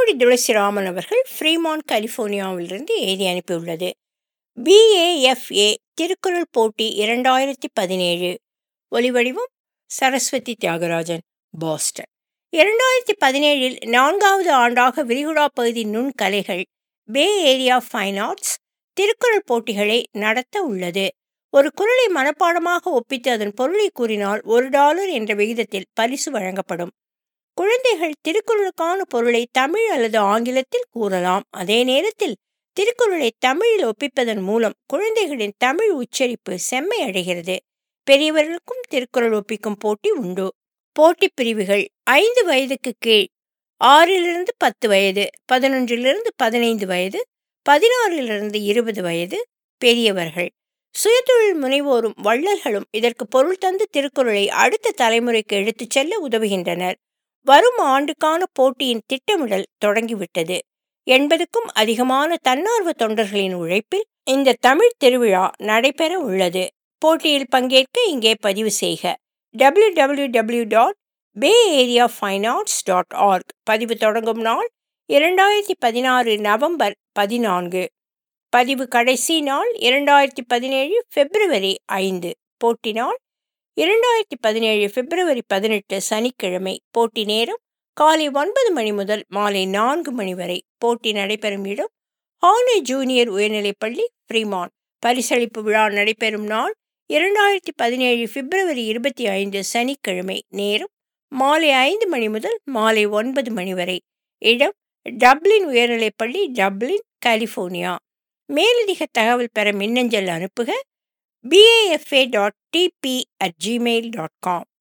ஆவடி துளசிராமன் அவர்கள் ஃப்ரீமான் கலிஃபோர்னியாவிலிருந்து எழுதி அனுப்பியுள்ளது பிஏஎஃப்ஏ திருக்குறள் போட்டி இரண்டாயிரத்தி பதினேழு ஒலிவடிவம் சரஸ்வதி தியாகராஜன் பாஸ்டன் இரண்டாயிரத்தி பதினேழில் நான்காவது ஆண்டாக விரிகுடா பகுதி நுண்கலைகள் bay area fine arts Thirukkural போட்டிகளை நடத்த உள்ளது ஒரு குறளை மனப்பாடமாக ஒப்பித்து அதன் பொருளை கூறினால் ஒரு டாலர் என்ற விகிதத்தில் பரிசு வழங்கப்படும் குழந்தைகள் திருக்குறளுக்கான பொருளை தமிழ் அல்லது ஆங்கிலத்தில் கூறலாம் அதே நேரத்தில் திருக்குறளை தமிழில் ஒப்பிப்பதன் மூலம் குழந்தைகளின் தமிழ் உச்சரிப்பு செம்மை அடைகிறது பெரியவர்களுக்கும் திருக்குறள் ஒப்பிக்கும் போட்டி உண்டு போட்டி பிரிவுகள் ஐந்து வயதுக்கு கீழ் ஆறிலிருந்து பத்து வயது பதினொன்றிலிருந்து பதினைந்து வயது பதினாறிலிருந்து இருபது வயது பெரியவர்கள் சுயதொழில் முனைவோரும் வள்ளல்களும் இதற்கு பொருள் தந்து திருக்குறளை அடுத்த தலைமுறைக்கு எடுத்துச் செல்ல உதவுகின்றனர் வரும் ஆண்டுக்கான போட்டியின் திட்டமிடல் தொடங்கிவிட்டது எண்பதுக்கும் அதிகமான தன்னார்வ தொண்டர்களின் உழைப்பில் இந்த தமிழ் திருவிழா நடைபெற உள்ளது போட்டியில் பங்கேற்க இங்கே பதிவு செய்க W W W dot bay area fine arts dot org பதிவு தொடங்கும் நாள் இரண்டாயிரத்தி பதினாறு நவம்பர் பதினான்கு பதிவு கடைசி நாள் இரண்டாயிரத்தி பதினேழு பிப்ரவரி ஐந்து போட்டி நாள் இரண்டாயிரத்தி பதினேழு பிப்ரவரி பதினெட்டு சனிக்கிழமை போட்டி நேரம் காலை ஒன்பது மணி முதல் மாலை நான்கு மணி வரை போட்டி நடைபெறும் இடம் ஹானே ஜூனியர் உயர்நிலைப்பள்ளி ஃப்ரீமான் பரிசளிப்பு விழா நடைபெறும் நாள் இரண்டாயிரத்தி பதினேழு பிப்ரவரி இருபத்தி ஐந்து சனிக்கிழமை நேரம் மாலை ஐந்து மணி முதல் மாலை ஒன்பது மணி வரை இடம் டப்ளின் உயர்நிலைப்பள்ளி டப்ளின் கலிஃபோர்னியா மேலதிக தகவல் பெற மின்னஞ்சல் அனுப்புக BAFA dot TP at Gmail dot com